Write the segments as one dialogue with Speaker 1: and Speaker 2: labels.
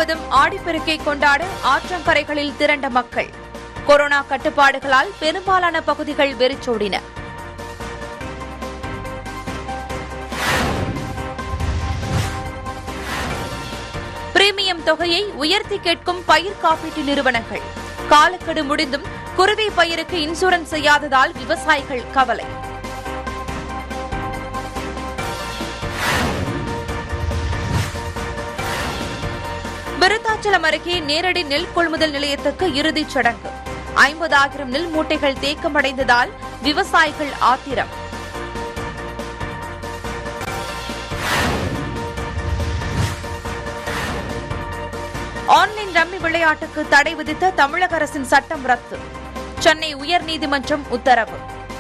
Speaker 1: முழுவதும் ஆடிப்பெருக்கை கொண்டாட ஆற்றங்கரைகளில் திரண்ட மக்கள் கொரோனா கட்டுப்பாடுகளால் பெரும்பாலான பகுதிகள் வெறிச்சோடின பிரீமியம் தொகையை உயர்த்தி கேட்கும் பயிர் காப்பீட்டு நிறுவனங்கள் காலக்கெடு முடிந்தும் குருவை பயிருக்கு இன்சூரன்ஸ் செய்யாததால் விவசாயிகள் கவலை விருத்தாச்சலம் அருகே நேரடி நெல் கொள்முதல் நிலையத்துக்கு இறுதிச் சடங்கு ஐம்பதாயிரம் நெல் மூட்டைகள் தேக்கமடைந்ததால் விவசாயிகள் ஆத்திரம் ஆன்லைன் ரம்மி விளையாட்டுக்கு தடை விதித்த தமிழக அரசின் சட்டம் ரத்து சென்னை உயர்நீதிமன்றம் உத்தரவு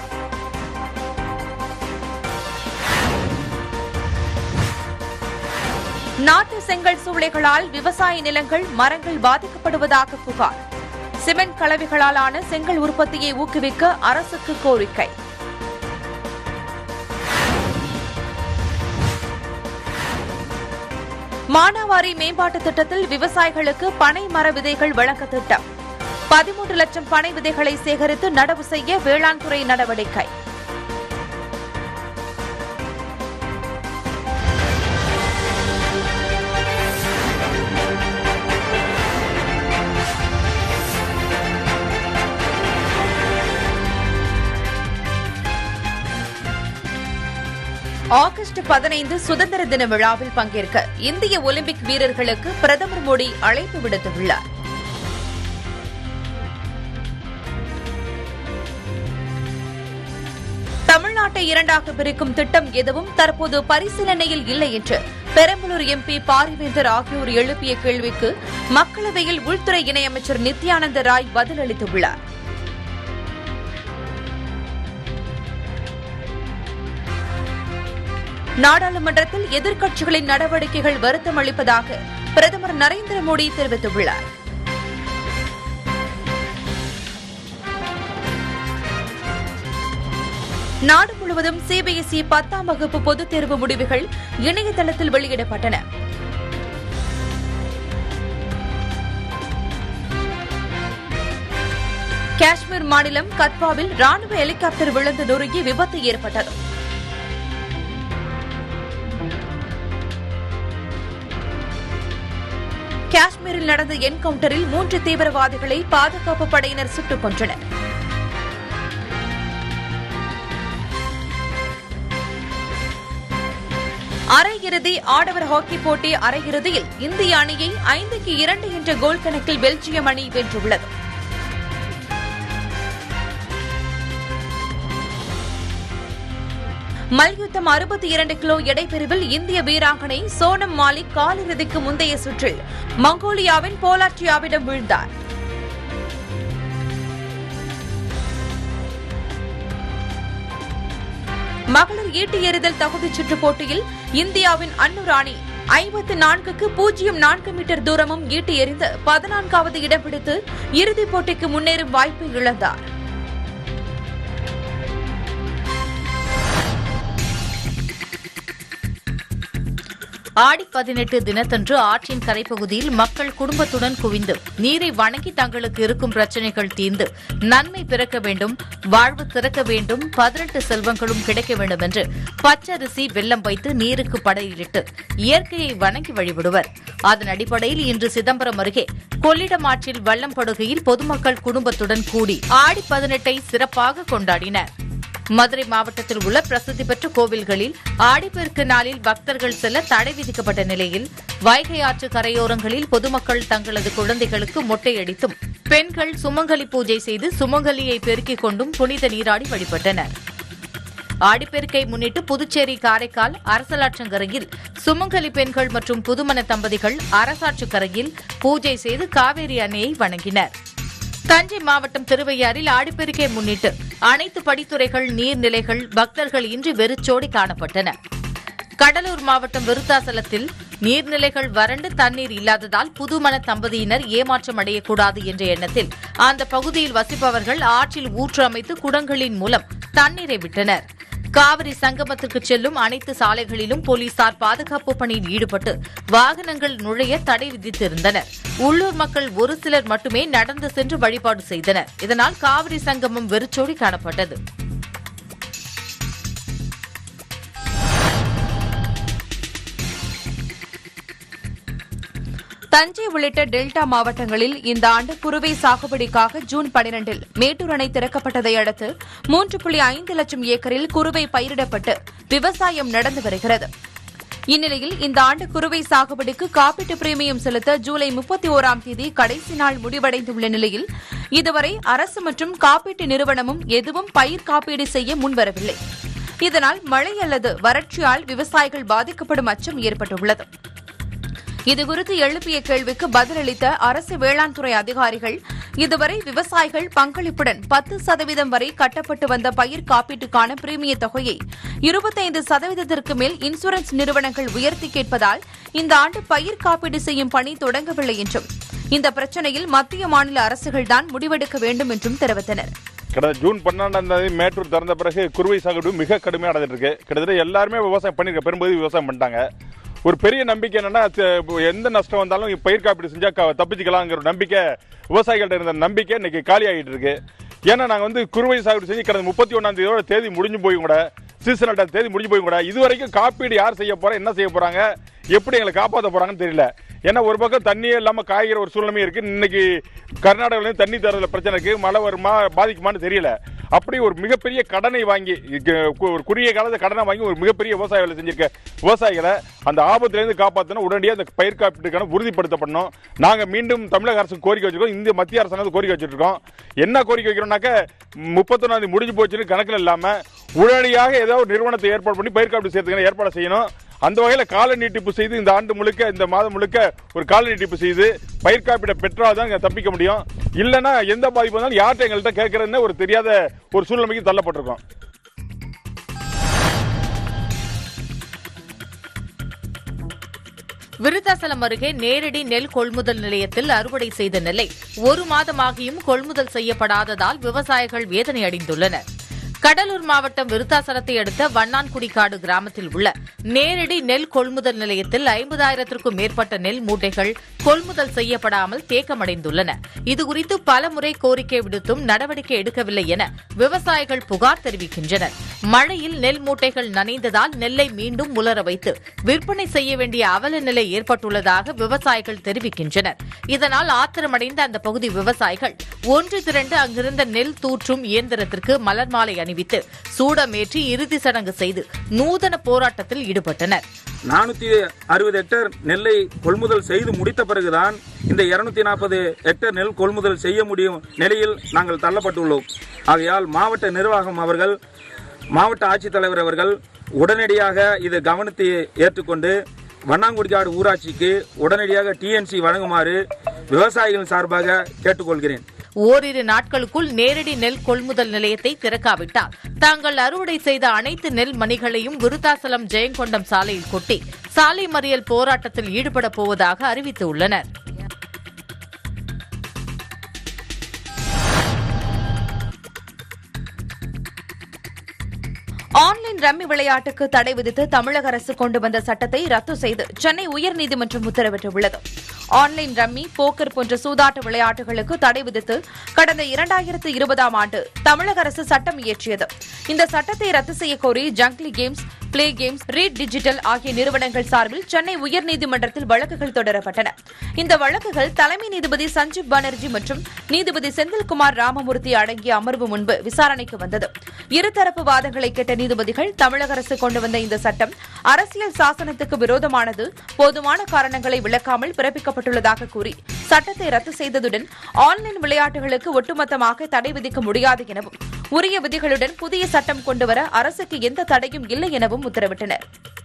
Speaker 1: நாட்டு செங்கல் சூளைகளால் விவசாய நிலங்கள் மரங்கள் பாதிக்கப்படுவதாக புகார் சிமெண்ட் கலவைகளாலான செங்கல் உற்பத்தியை ஊக்குவிக்க அரசுக்கு கோரிக்கை மானாவாரி மேம்பாட்டு திட்டத்தில் விவசாயிகளுக்கு பனை மர விதைகள் வழங்க திட்டம் பதிமூன்று லட்சம் பனை விதைகளை சேகரித்து நடவு செய்ய வேளாண் துறை நடவடிக்கை ஆகஸ்ட் பதினைந்து சுதந்திர தின விழாவில் பங்கேற்க இந்திய ஒலிம்பிக் வீரர்களுக்கு பிரதமர் மோடி அழைப்பு விடுத்துள்ளார் தமிழ்நாட்டை இரண்டாக பிரிக்கும் திட்டம் எதுவும் தற்போது பரிசீலனையில் இல்லை என்று பெரம்பலூர் எம்பி பாரிவேந்தர் ஆகியோர் எழுப்பிய கேள்விக்கு மக்களவையில் உள்துறை இணையமைச்சர் நித்யானந்த ராய் பதிலளித்துள்ளார் நாடாளுமன்றத்தில் எதிர்க்கட்சிகளின் நடவடிக்கைகள் வருத்தம் அளிப்பதாக பிரதமர் நரேந்திர மோடி தெரிவித்துள்ளார் நாடு முழுவதும் சிபிஎஸ்இ பத்தாம் வகுப்பு பொதுத் தேர்வு முடிவுகள் இணையதளத்தில் வெளியிடப்பட்டன காஷ்மீர் மாநிலம் கத்வாவில் ராணுவ ஹெலிகாப்டர் விழுந்து நொறுங்கி விபத்து ஏற்பட்டது காஷ்மீரில் நடந்த என்கவுண்டரில் மூன்று தீவிரவாதிகளை பாதுகாப்பு படையினர் சுட்டுக் கொன்றனர் அரையிறுதி ஆடவர் ஹாக்கி போட்டி அரையிறுதியில் இந்திய அணியை ஐந்துக்கு இரண்டு என்ற கோல் கணக்கில் பெல்ஜியம் அணி வென்றுள்ளது மல்யுத்தம் அறுபத்தி இரண்டு கிலோ எடைப்பிரிவில் இந்திய வீராங்கனை சோனம் மாலிக் காலிறுதிக்கு முந்தைய சுற்றில் மங்கோலியாவின் போலாட்சியாவிடம் வீழ்ந்தார் மகளிர் ஈட்டி எறிதல் தகுதிச் சுற்றுப் போட்டியில் இந்தியாவின் அன்னு ராணி ஐம்பத்து நான்குக்கு பூஜ்ஜியம் நான்கு மீட்டர் தூரமும் ஈட்டி எறிந்து பதினான்காவது இடம் பிடித்து இறுதிப் போட்டிக்கு முன்னேறும் வாய்ப்பை இழந்தார்
Speaker 2: ஆடி பதினெட்டு தினத்தன்று ஆற்றின் கரைப்பகுதியில் மக்கள் குடும்பத்துடன் குவிந்து நீரை வணங்கி தங்களுக்கு இருக்கும் பிரச்சினைகள் தீர்ந்து நன்மை பிறக்க வேண்டும் வாழ்வு திறக்க வேண்டும் பதினெட்டு செல்வங்களும் கிடைக்க வேண்டும் என்று பச்சரிசி வெள்ளம் வைத்து நீருக்கு படையிலிட்டு இயற்கையை வணங்கி வழிபடுவர் அதன் அடிப்படையில் இன்று சிதம்பரம் அருகே கொள்ளிடம் ஆற்றில் வள்ளம் படுகையில் பொதுமக்கள் குடும்பத்துடன் கூடி ஆடி பதினெட்டை சிறப்பாக கொண்டாடினர் மதுரை மாவட்டத்தில் உள்ள பிரசித்தி பெற்ற கோவில்களில் ஆடிப்பெருக்கு நாளில் பக்தர்கள் செல்ல தடை விதிக்கப்பட்ட நிலையில் வைகை ஆற்று கரையோரங்களில் பொதுமக்கள் தங்களது குழந்தைகளுக்கு மொட்டையடித்தும் பெண்கள் சுமங்கலி பூஜை செய்து சுமங்கலியை பெருக்கிக் கொண்டும் புனித நீராடி வழிபட்டனர் ஆடிப்பெருக்கை முன்னிட்டு புதுச்சேரி காரைக்கால் அரசலாற்றங்கரையில் சுமங்கலி பெண்கள் மற்றும் புதுமண தம்பதிகள் அரசாற்றுக்கரையில் பூஜை செய்து காவேரி அன்னையை வணங்கினர் தஞ்சை மாவட்டம் திருவையாறில் ஆடிப்பெருக்கை முன்னிட்டு அனைத்து படித்துறைகள் நீர்நிலைகள் பக்தர்கள் இன்றி வெறிச்சோடி காணப்பட்டன கடலூர் மாவட்டம் விருத்தாசலத்தில் நீர்நிலைகள் வறண்டு தண்ணீர் இல்லாததால் புதுமண தம்பதியினர் ஏமாற்றம் அடையக்கூடாது என்ற எண்ணத்தில் அந்த பகுதியில் வசிப்பவர்கள் ஆற்றில் ஊற்று அமைத்து குடங்களின் மூலம் தண்ணீரை விட்டனர் காவிரி சங்கமத்திற்கு செல்லும் அனைத்து சாலைகளிலும் போலீசார் பாதுகாப்பு பணியில் ஈடுபட்டு வாகனங்கள் நுழைய தடை விதித்திருந்தனர் உள்ளூர் மக்கள் ஒரு சிலர் மட்டுமே நடந்து சென்று வழிபாடு செய்தனர் இதனால் காவிரி சங்கமம் வெறிச்சோடி காணப்பட்டது
Speaker 1: தஞ்சை உள்ளிட்ட டெல்டா மாவட்டங்களில் இந்த ஆண்டு குறுவை சாகுபடிக்காக ஜூன் பனிரெண்டில் மேட்டூர் அணை திறக்கப்பட்டதை அடுத்து மூன்று புள்ளி ஐந்து லட்சம் ஏக்கரில் குறுவை பயிரிடப்பட்டு விவசாயம் நடந்து வருகிறது இந்நிலையில் இந்த ஆண்டு குறுவை சாகுபடிக்கு காப்பீட்டு பிரீமியம் செலுத்த ஜூலை முப்பத்தி ஓராம் தேதி கடைசி நாள் முடிவடைந்துள்ள நிலையில் இதுவரை அரசு மற்றும் காப்பீட்டு நிறுவனமும் எதுவும் பயிர் காப்பீடு செய்ய முன்வரவில்லை இதனால் மழை அல்லது வறட்சியால் விவசாயிகள் பாதிக்கப்படும் அச்சம் ஏற்பட்டுள்ளது இதுகுறித்து எழுப்பிய கேள்விக்கு பதிலளித்த அரசு வேளாண் துறை அதிகாரிகள் இதுவரை விவசாயிகள் பங்களிப்புடன் பத்து சதவீதம் வரை கட்டப்பட்டு வந்த பயிர் காப்பீட்டுக்கான பிரீமிய தொகையை இருபத்தைந்து சதவீதத்திற்கு மேல் இன்சூரன்ஸ் நிறுவனங்கள் உயர்த்தி கேட்பதால் இந்த ஆண்டு பயிர் காப்பீடு செய்யும் பணி தொடங்கவில்லை என்றும் இந்த பிரச்சினையில் மத்திய மாநில அரசுகள்தான் முடிவெடுக்க வேண்டும் என்றும் தெரிவித்தனர்
Speaker 3: கடந்த ஜூன் பன்னெண்டாம் தேதி மேட்டூர் திறந்த பிறகு குறுவை சாகுபடி மிக கடுமையாக நடந்துட்டு இருக்கு கிட்டத்தட்ட எல்லாருமே விவசாயம் பண்ணிருக்க பெரும்பகுதி விவசாயம் பண்ணிட்டாங்க ஒரு பெரிய நம்பிக்கை என்னன்னா த- எந்த நஷ்டம் வந்தாலும் பயிர் காப்பீடு செஞ்சா க- தப்பிச்சுக்கலாங்கிற ஒரு நம்பிக்கை விவசாயிகள்ட்ட இருந்த நம்பிக்கை இன்னைக்கு காலி ஆகிட்டு இருக்கு ஏன்னா நாங்க வந்து குறுவை சாகுபடி செஞ்சு கடந்த முப்பத்தி ஒன்னாம் தேதியோட தேதி முடிஞ்சு போய் கூட சீசனல் தேதி முடிஞ்சு போய் கூட இது வரைக்கும் காப்பீடு யார் செய்ய போறா என்ன செய்ய போறாங்க எப்படி எங்களை காப்பாற்ற போறாங்கன்னு தெரியல ஏன்னா ஒரு பக்கம் தண்ணியே இல்லாம காய்கிற ஒரு சூழ்நிலை இருக்கு இன்னைக்கு கர்நாடகாவில தண்ணி தரதுல பிரச்சனை இருக்கு மழை வருமா பாதிக்குமான்னு தெரியல அப்படி ஒரு மிகப்பெரிய கடனை வாங்கி இங்க கு- ஒரு குறுகிய காலத்தை கடனை வாங்கி ஒரு மிகப்பெரிய விவசாய வேலை செஞ்சிருக்க விவசாயிகளை அந்த ஆபத்துல இருந்து காப்பாற்றணும் உடனடியாக அந்த பயிர் காப்பீட்டுக்கான உறுதிப்படுத்தப்படணும் நாங்க மீண்டும் தமிழக அரசு கோரிக்கை வச்சிருக்கோம் இந்திய மத்திய அரசாங்கம் கோரிக்கை வச்சிருக்கோம் என்ன கோரிக்கை வைக்கிறோம்னாக்க முப்பத்தொன்னாம் தேதி முடிஞ்சு போச்சுன்னு கணக்கில் இல்லாம உடனடியாக ஏதோ ஒரு நிறுவனத்தை ஏற்பாடு பண்ணி பயிர் காப்பீடு செய்யறதுக்கான ஏற்பாடு செய்யணும் அந்த வகையில கால நீட்டிப்பு செய்து இந்த ஆண்டு முழுக்க இந்த மாதம் முழுக்க ஒரு கால நீட்டிப்பு செய்து பயிர் காப்பீடை பெற்றாதான் இங்க தப்பிக்க முடியும் இல்லைன்னா எந்த பாதிப்பு வந்தாலும் யார்கிட்ட எங்கள்கிட்ட கேட்கறதுன்னு ஒரு தெரியாத ஒரு சூழ்நிலைக்கு தள்ளப்பட்டிருக்கோம்
Speaker 2: விருத்தாசலம் அருகே நேரடி நெல் கொள்முதல் நிலையத்தில் அறுவடை செய்த நெல்லை ஒரு மாதமாகியும் கொள்முதல் செய்யப்படாததால் விவசாயிகள் வேதனை அடைந்துள்ளனர் கடலூர் மாவட்டம் விருத்தாசலத்தை அடுத்த வண்ணான்குடிக்காடு கிராமத்தில் உள்ள நேரடி நெல் கொள்முதல் நிலையத்தில் ஐம்பதாயிரத்திற்கும் மேற்பட்ட நெல் மூட்டைகள் கொள்முதல் செய்யப்படாமல் தேக்கமடைந்துள்ளன இதுகுறித்து பலமுறை கோரிக்கை விடுத்தும் நடவடிக்கை எடுக்கவில்லை என விவசாயிகள் புகார் தெரிவிக்கின்றனர் மழையில் நெல் மூட்டைகள் நனைந்ததால் நெல்லை மீண்டும் உலர வைத்து விற்பனை செய்ய வேண்டிய அவல நிலை ஏற்பட்டுள்ளதாக விவசாயிகள் தெரிவிக்கின்றனர் இதனால் ஆத்திரமடைந்த அந்த பகுதி விவசாயிகள் ஒன்று திரண்டு அங்கிருந்த நெல் தூற்றும் இயந்திரத்திற்கு மலர் மாலை அணிவித்து சூடமேற்றி இறுதி சடங்கு செய்து நூதன போராட்டத்தில் ஈடுபட்டனர்
Speaker 4: நானூத்தி அறுபது ஹெக்டேர் நெல்லை கொள்முதல் செய்து முடித்த பிறகுதான் இந்த இருநூத்தி நாற்பது ஹெக்டேர் நெல் கொள்முதல் செய்ய முடியும் நிலையில் நாங்கள் தள்ளப்பட்டுள்ளோம் ஆகையால் மாவட்ட நிர்வாகம் அவர்கள் மாவட்ட ஆட்சித்தலைவர் அவர்கள் உடனடியாக இதை கவனத்தை ஏற்றுக்கொண்டு வண்ணாங்குடிக்காடு ஊராட்சிக்கு உடனடியாக டிஎன்சி வழங்குமாறு விவசாயிகள் சார்பாக கேட்டுக்கொள்கிறேன்
Speaker 2: ஓரிரு நாட்களுக்குள் நேரடி நெல் கொள்முதல் நிலையத்தை திறக்காவிட்டால் தாங்கள் அறுவடை செய்த அனைத்து நெல் மணிகளையும் விருத்தாசலம் ஜெயங்கொண்டம் சாலையில் கொட்டி சாலை மறியல் போராட்டத்தில் ஈடுபடப் போவதாக அறிவித்துள்ளனர்
Speaker 1: ஆன்லைன் ரம்மி விளையாட்டுக்கு தடை விதித்து தமிழக அரசு கொண்டு வந்த சட்டத்தை ரத்து செய்து சென்னை உயர்நீதிமன்றம் உத்தரவிட்டுள்ளது ஆன்லைன் ரம்மி போக்கர் போன்ற சூதாட்ட விளையாட்டுகளுக்கு தடை விதித்து கடந்த இரண்டாயிரத்து இருபதாம் ஆண்டு தமிழக அரசு சட்டம் இயற்றியது இந்த சட்டத்தை ரத்து செய்ய கோரி Junglee Games Play Games Read Digital ஆகிய நிறுவனங்கள் சார்பில் சென்னை உயர்நீதிமன்றத்தில் வழக்குகள் தொடரப்பட்டன இந்த வழக்குகள் தலைமை நீதிபதி சஞ்சீப் பானர்ஜி மற்றும் நீதிபதி செந்தில்குமார் ராமமூர்த்தி அடங்கிய அமர்வு முன்பு விசாரணைக்கு வந்தது இருதரப்பு வாதங்களை கேட்ட நீதிபதிகள் தமிழக அரசு கொண்டு வந்த இந்த சட்டம் அரசியல் சாசனத்துக்கு விரோதமானது போதுமான காரணங்களை விளக்காமல் பிறப்பிக்கப்பட்டுள்ளதாக கூறி சட்டத்தை ரத்து செய்ததுடன் ஆன்லைன் விளையாட்டுகளுக்கு ஒட்டுமொத்தமாக தடை விதிக்க முடியாது எனவும் உரிய விதிகளுடன் புதிய சட்டம் கொண்டுவர அரசுக்கு எந்த தடையும் இல்லை எனவும் உத்தரவிட்டனர்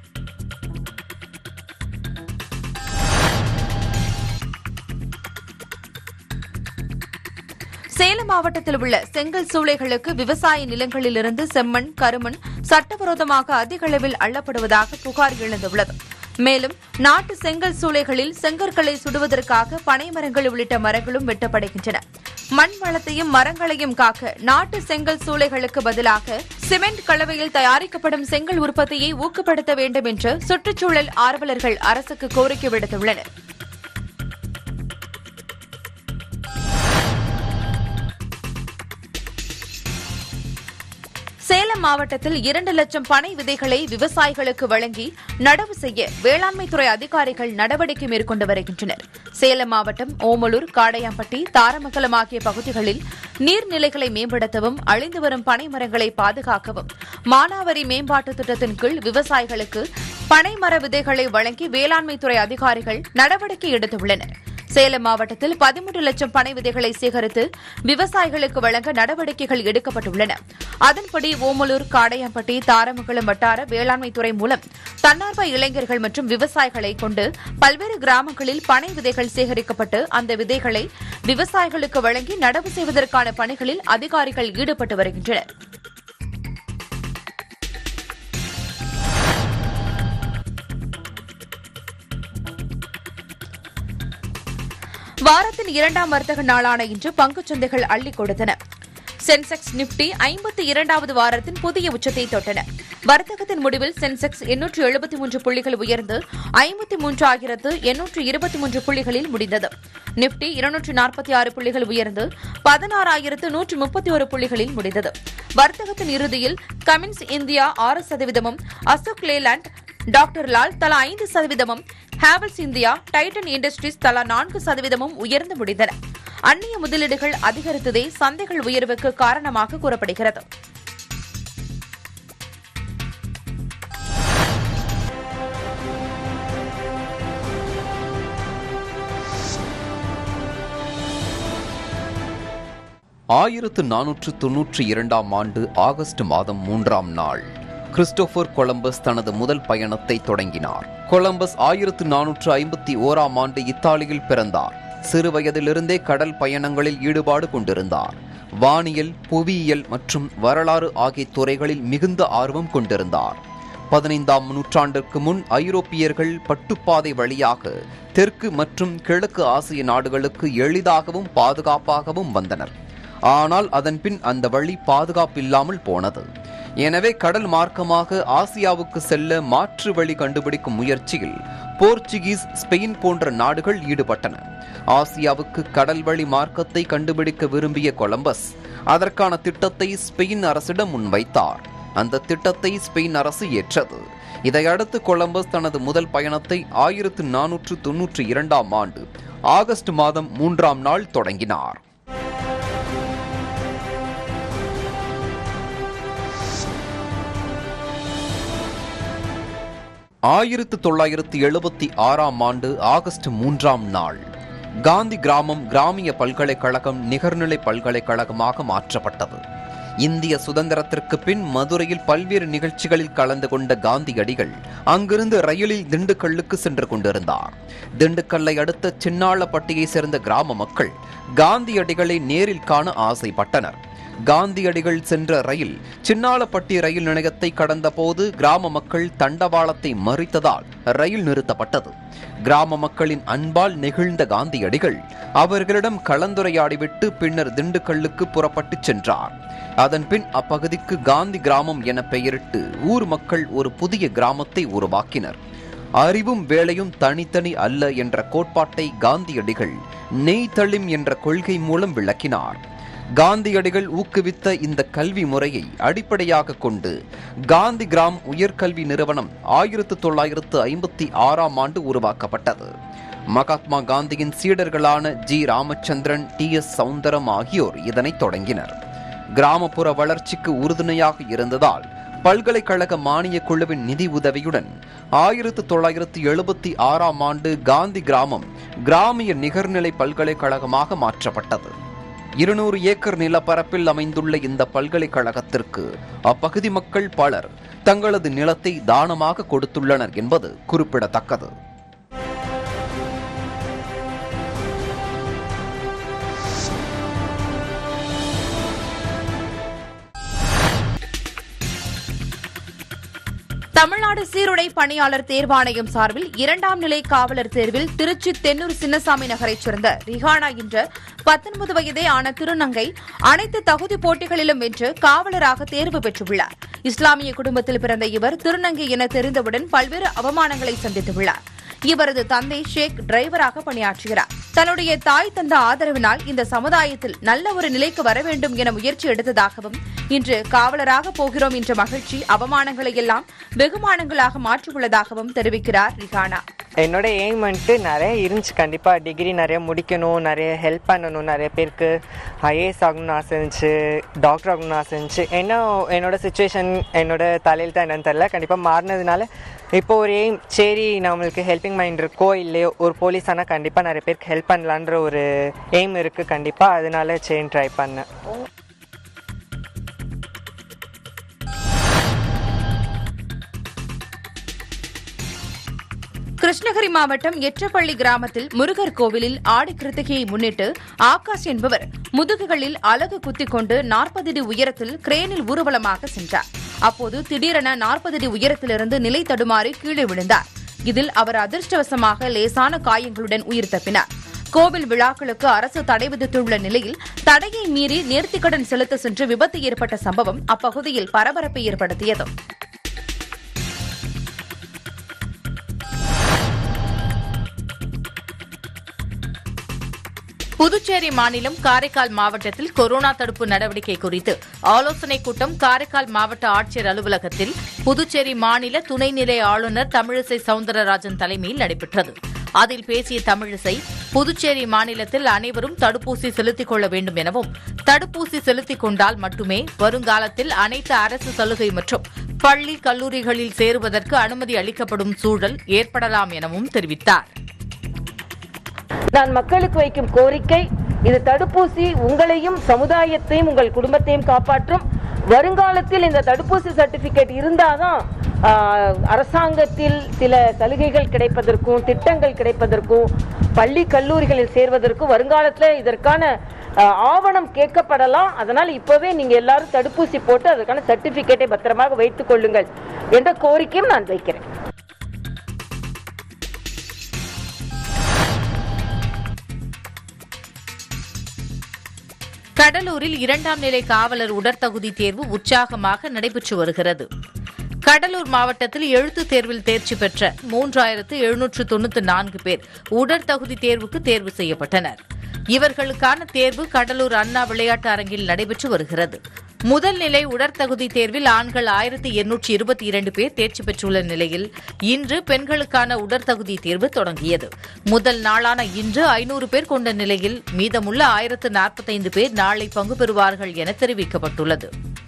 Speaker 1: சேலம் மாவட்டத்தில் உள்ள செங்கல் சூளைகளுக்கு விவசாய நிலங்களிலிருந்து செம்மண் கருமண் சட்டவிரோதமாக அதிக அளவில் அள்ளப்படுவதாக புகார் எழுந்துள்ளது மேலும் நாட்டு செங்கல் சூளைகளில் செங்கற்களை சுடுவதற்காக பனை மரங்கள் உள்ளிட்ட மரங்களும் வெட்டப்படுகின்றன மண் வளத்தையும் மரங்களையும் காக்க நாட்டு செங்கல் சூளைகளுக்கு பதிலாக சிமெண்ட் கலவையில் தயாரிக்கப்படும் செங்கல் உற்பத்தியை ஊக்கப்படுத்த வேண்டும் என்று சுற்றுச்சூழல் ஆர்வலர்கள் அரசுக்கு கோரிக்கை விடுத்துள்ளனர் சேலம் மாவட்டத்தில் இரண்டு லட்சம் பனை விதைகளை விவசாயிகளுக்கு வழங்கி நடவு செய்ய வேளாண்மைத்துறை அதிகாரிகள் நடவடிக்கை மேற்கொண்டு வருகின்றனர் சேலம் மாவட்டம் ஓமலூர் காடையாம்பட்டி தாரமங்கலம் ஆகிய பகுதிகளில் நீர்நிலைகளை மேம்படுத்தவும் அழிந்து வரும் பனை மரங்களை பாதுகாக்கவும் மானாவாரி மேம்பாட்டு திட்டத்தின் கீழ் விவசாயிகளுக்கு பனை மர விதைகளை வழங்கி வேளாண்மைத்துறை அதிகாரிகள் நடவடிக்கை எடுத்துள்ளனர் சேலம் மாவட்டத்தில் பதிமூன்று லட்சம் பனை விதைகளை சேகரித்து விவசாயிகளுக்கு வழங்க நடவடிக்கைகள் எடுக்கப்பட்டுள்ளன அதன்படி ஓமலூர் காடையாம்பட்டி தாரமங்கலம் வட்டார வேளாண்மைத்துறை மூலம் தன்னார்வ இளைஞர்கள் மற்றும் விவசாயிகளை கொண்டு பல்வேறு கிராமங்களில் பனை விதைகள் சேகரிக்கப்பட்டு அந்த விதைகளை விவசாயிகளுக்கு வழங்கி நடவு செய்வதற்கான பணிகளில் அதிகாரிகள் ஈடுபட்டு வருகின்றனர் வாரத்தின் இரண்டாம் வர்த்தக நாளான இன்று பங்குச் சந்தைகள் அள்ளிக் கொடுத்தன சென்செக்ஸ் நிப்டி ஐம்பத்தி இரண்டாவது வாரத்தின் புதிய உச்சத்தை தொட்டன வர்த்தகத்தின் முடிவில் சென்செக்ஸ் எண்ணூற்று எழுபத்தி மூன்று புள்ளிகள் உயர்ந்து ஐம்பத்தி மூன்று ஆயிரத்து எண்ணூற்று இருபத்தி மூன்று புள்ளிகளில் முடிந்தது நிப்டி இருநூற்று நாற்பத்தி ஆறு புள்ளிகள் உயர்ந்து பதினாறாயிரத்து நூற்று முப்பத்தி ஒரு புள்ளிகளில் முடிந்தது வர்த்தகத்தின் இறுதியில் கமின்ஸ் இந்தியா ஆறு சதவீதமும் அசோக் லேலாண்ட் டாக்டர் லால் தலா ஐந்து சதவீதமும் ஹேவல்ஸ் இந்தியா டைட்டன் இண்டஸ்ட்ரீஸ் தலா நான்கு சதவீதமும் உயர்ந்து முடிந்தன அந்நிய முதலீடுகள் அதிகரித்ததே சந்தைகள் உயர்வுக்கு காரணமாக கூறப்படுகிறது
Speaker 5: ஆயிரத்து நானூற்று தொன்னூற்றி இரண்டாம் ஆண்டு ஆகஸ்ட் மாதம் மூன்றாம் நாள் கிறிஸ்டோபர் கொலம்பஸ் தனது முதல் பயணத்தை தொடங்கினார் கொலம்பஸ் ஆயிரத்து நானூற்று ஐம்பத்தி ஓராம் ஆண்டு இத்தாலியில் பிறந்தார் சிறு வயதிலிருந்தே கடல் பயணங்களில் ஈடுபாடு கொண்டிருந்தார் வானியல் புவியியல் மற்றும் வரலாறு ஆகிய துறைகளில் மிகுந்த ஆர்வம் கொண்டிருந்தார் பதினைந்தாம் நூற்றாண்டிற்கு முன் ஐரோப்பியர்கள் பட்டுப்பாதை வழியாக தெற்கு மற்றும் கிழக்கு ஆசிய நாடுகளுக்கு எளிதாகவும் பாதுகாப்பாகவும் வந்தனர் ஆனால் அதன்பின் அந்த வழி பாதுகாப்பில்லாமல் போனது எனவே கடல் மார்க்கமாக ஆசியாவுக்கு செல்ல மாற்று வழி கண்டுபிடிக்கும் முயற்சியில் போர்ச்சுகீஸ் ஸ்பெயின் போன்ற நாடுகள் ஈடுபட்டன ஆசியாவுக்கு கடல் வழி மார்க்கத்தை கண்டுபிடிக்க விரும்பிய கொலம்பஸ் அதற்கான திட்டத்தை ஸ்பெயின் அரசிடம் முன்வைத்தார் அந்த திட்டத்தை ஸ்பெயின் அரசு ஏற்றது இதையடுத்து கொலம்பஸ் தனது முதல் பயணத்தை ஆயிரத்து நானூற்று தொன்னூற்றி இரண்டாம் ஆண்டு ஆகஸ்ட் மாதம் மூன்றாம் நாள் தொடங்கினார் ஆயிரத்து தொள்ளாயிரத்து எழுபத்தி ஆறாம் ஆண்டு ஆகஸ்ட் மூன்றாம் நாள் காந்தி கிராமம் கிராமிய பல்கலைக்கழகம் நிகர்நிலை பல்கலைக்கழகமாக மாற்றப்பட்டது இந்திய சுதந்திரத்திற்கு பின் மதுரையில் பல்வேறு நிகழ்ச்சிகளில் கலந்து கொண்ட காந்தியடிகள் அங்கிருந்து ரயிலில் திண்டுக்கல்லுக்கு சென்று கொண்டிருந்தார் திண்டுக்கல்லை அடுத்த சின்னாளப்பட்டியை சேர்ந்த கிராம மக்கள் காந்தியடிகளை நேரில் காண ஆசைப்பட்டனர் காந்தியடிகள் சென்ற ரயில் சின்னாளப்பட்டி ரயில் நிலையத்தை கடந்தபோது கிராம மக்கள் தண்டவாளத்தை மறித்ததால் ரயில் நிறுத்தப்பட்டது கிராம மக்களின் அன்பால் நெகிழ்ந்த காந்தியடிகள் அவர்களிடம் கலந்துரையாடிவிட்டு பின்னர் திண்டுக்கல்லுக்கு புறப்பட்டுச் சென்றார் அதன்பின் அப்பகுதிக்கு காந்தி கிராமம் என பெயரிட்டு ஊர் மக்கள் ஒரு புதிய கிராமத்தை உருவாக்கினர் அறிவும் வேலையும் தனித்தனி அல்ல என்ற கோட்பாட்டை காந்தியடிகள் நெய்தளிம் என்ற கொள்கை மூலம் விளக்கினார் காந்தியடிகள் ஊக்குவித்த இந்த கல்வி முறையை அடிப்படையாக கொண்டு காந்தி கிராம் உயர்கல்வி நிறுவனம் ஆயிரத்து தொள்ளாயிரத்து ஐம்பத்தி ஆறாம் ஆண்டு உருவாக்கப்பட்டது மகாத்மா காந்தியின் சீடர்களான G Ramachandran T S Soundaram ஆகியோர் இதனை தொடங்கினர் கிராமப்புற வளர்ச்சிக்கு உறுதுணையாக இருந்ததால் பல்கலைக்கழக மானிய குழுவின் நிதி உதவியுடன் ஆயிரத்து தொள்ளாயிரத்து எழுபத்தி ஆறாம் ஆண்டு காந்தி கிராமம் கிராமிய நிகர்நிலை பல்கலைக்கழகமாக மாற்றப்பட்டது இருநூறு ஏக்கர் நிலப்பரப்பில் அமைந்துள்ள இந்த பல்கலைக்கழகத்திற்கு அப்பகுதி மக்கள் பலர் தங்களது நிலத்தை தானமாக கொடுத்துள்ளனர் என்பது குறிப்பிடத்தக்கது
Speaker 1: தமிழ்நாடு சீருடை பணியாளர் தேர்வாணையம் சார்பில் இரண்டாம் நிலை காவலர் தேர்வில் திருச்சி தென்னூர் சின்னசாமி நகரைச் சேர்ந்த ரிஹானா என்ற பத்தொன்பது வயதே ஆன திருநங்கை அனைத்து தகுதி போட்டிகளிலும் வென்று காவலராக தேர்வு பெற்றுள்ளார் இஸ்லாமிய குடும்பத்தில் பிறந்த இவர் திருநங்கை என தெரிந்தவுடன் பல்வேறு அவமானங்களை சந்தித்துள்ளார் இவரது தந்தை ஷேக் டிரைவராக பணியாற்றுகிறார் தன்னுடைய தாய் தந்த ஆதரவினால் இந்த சமுதாயத்தில் நல்ல ஒரு நிலைக்கு வர வேண்டும் என முயற்சி எடுத்ததாகவும் இன்று காவலராக போகிறோம் என்ற மகிழ்ச்சி அவமானங்களை எல்லாம் வெகுமானங்களாக மாற்றியுள்ளதாகவும் தெரிவிக்கிறார் ரிஹானா
Speaker 6: என்னோட எய்ம் வந்துட்டு நிறைய இருந்துச்சு கண்டிப்பாக டிகிரி நிறைய முடிக்கணும் நிறைய ஹெல்ப் பண்ணணும் நிறைய பேருக்கு ஐஏஎஸ் ஆகணும்னு ஆசை இருந்துச்சு டாக்டர் ஆகணும்னு ஆசை இருந்துச்சு என்ன என்னோட சுச்சுவேஷன் என்னோட தலையில் தான் என்னன்னு தெரில கண்டிப்பாக மாறினதுனால இப்போ ஒரு எய்ம் சரி நம்மளுக்கு ஹெல்பிங் மைண்ட் இருக்கோ இல்லையோ ஒரு போலீஸ் ஆனால் கண்டிப்பாக நிறைய பேருக்கு ஹெல்ப் பண்ணலான்ற ஒரு எய்ம் இருக்குது கண்டிப்பாக அதனால சரின்னு ட்ரை பண்ணேன்
Speaker 1: கிருஷ்ணகிரி மாவட்டம் எற்றப்பள்ளி கிராமத்தில் முருகர் கோவிலில் ஆடி கிருத்திகையை முன்னிட்டு ஆகாஷ் என்பவர் முதுகுகளில் அலகு குத்திக் கொண்டு நாற்பது அடி உயரத்தில் கிரேனில் ஊர்வலமாக சென்றார் அப்போது திடீரென நாற்பது அடி உயரத்திலிருந்து நிலை தடுமாறி கீழே விழுந்தார் இதில் அவர் அதிர்ஷ்டவசமாக லேசான காயங்களுடன் உயிர் தப்பினார் கோவில் விழாக்களுக்கு அரசு தடை விதித்துள்ள நிலையில் தடையை மீறி நேர்த்திக்கடன் செலுத்த சென்று விபத்து ஏற்பட்ட சம்பவம் அப்பகுதியில் பரபரப்பை ஏற்படுத்தியது
Speaker 2: புதுச்சேரி மாநிலம் காரைக்கால் மாவட்டத்தில் கொரோனா தடுப்பு நடவடிக்கை குறித்து ஆலோசனைக் கூட்டம் காரைக்கால் மாவட்ட ஆட்சியர் அலுவலகத்தில் புதுச்சேரி மாநில துணைநிலை ஆளுநர் தமிழிசை சவுந்தரராஜன் தலைமையில் நடைபெற்றது அதில் பேசிய தமிழிசை புதுச்சேரி மாநிலத்தில் அனைவரும் தடுப்பூசி செலுத்திக் கொள்ள வேண்டும் எனவும் தடுப்பூசி செலுத்திக் கொண்டால் மட்டுமே வருங்காலத்தில் அனைத்து அரசு சலுகை மற்றும் பள்ளி கல்லூரிகளில் சேருவதற்கு அனுமதி அளிக்கப்படும் சூழல் ஏற்படலாம் எனவும் தெரிவித்தார்
Speaker 7: நான் மக்களுக்கு வைக்கும் கோரிக்கை இது தடுப்பூசி உங்களையும் சமுதாயத்தையும் உங்கள் குடும்பத்தையும் காப்பாற்றும் வருங்காலத்தில் இந்த தடுப்பூசி சர்டிபிகேட் இருந்தாதான் ஆஹ், அரசாங்கத்தில் சில சலுகைகள் கிடைப்பதற்கும் திட்டங்கள் கிடைப்பதற்கும் பள்ளி கல்லூரிகளில் சேர்வதற்கும் வருங்காலத்தில் இதற்கான ஆஹ், ஆவணம் கேட்கப்படலாம் அதனால் இப்பவே நீங்க எல்லாரும் தடுப்பூசி போட்டு அதற்கான சர்டிபிகேட்டை பத்திரமாக வைத்துக் கொள்ளுங்கள் என்ற கோரிக்கையும் நான் வைக்கிறேன்
Speaker 2: கடலூரில் இரண்டாம் நிலை காவலர் உடற்தகுதி தேர்வு உற்சாகமாக நடைபெற்று வருகிறது கடலூர் மாவட்டத்தில் எழுத்துத் தேர்வில் தேர்ச்சி பெற்ற மூன்றாயிரத்து எழுநூற்று தொண்ணூற்று நான்கு பேர் உடற்தகுதி தேர்வுக்கு தேர்வு செய்யப்பட்டனர் இவர்களுக்கான தேர்வு கடலூர் அண்ணா விளையாட்டு அரங்கில் நடைபெற்று வருகிறது முதல் நிலை உடற்தகுதி தேர்வில் ஆண்கள் ஆயிரத்தி எண்ணூற்றி இருபத்தி இரண்டு பேர் தேர்ச்சி பெற்றுள்ள நிலையில் இன்று பெண்களுக்கான உடற்தகுதி தேர்வு தொடங்கியது முதல் நாளான இன்று ஐநூறு பேர் கொண்ட நிலையில் மீதமுள்ள ஆயிரத்து நாற்பத்தைந்து பேர் நாளை பங்கு பெறுவார்கள் என தெரிவிக்கப்பட்டுள்ளது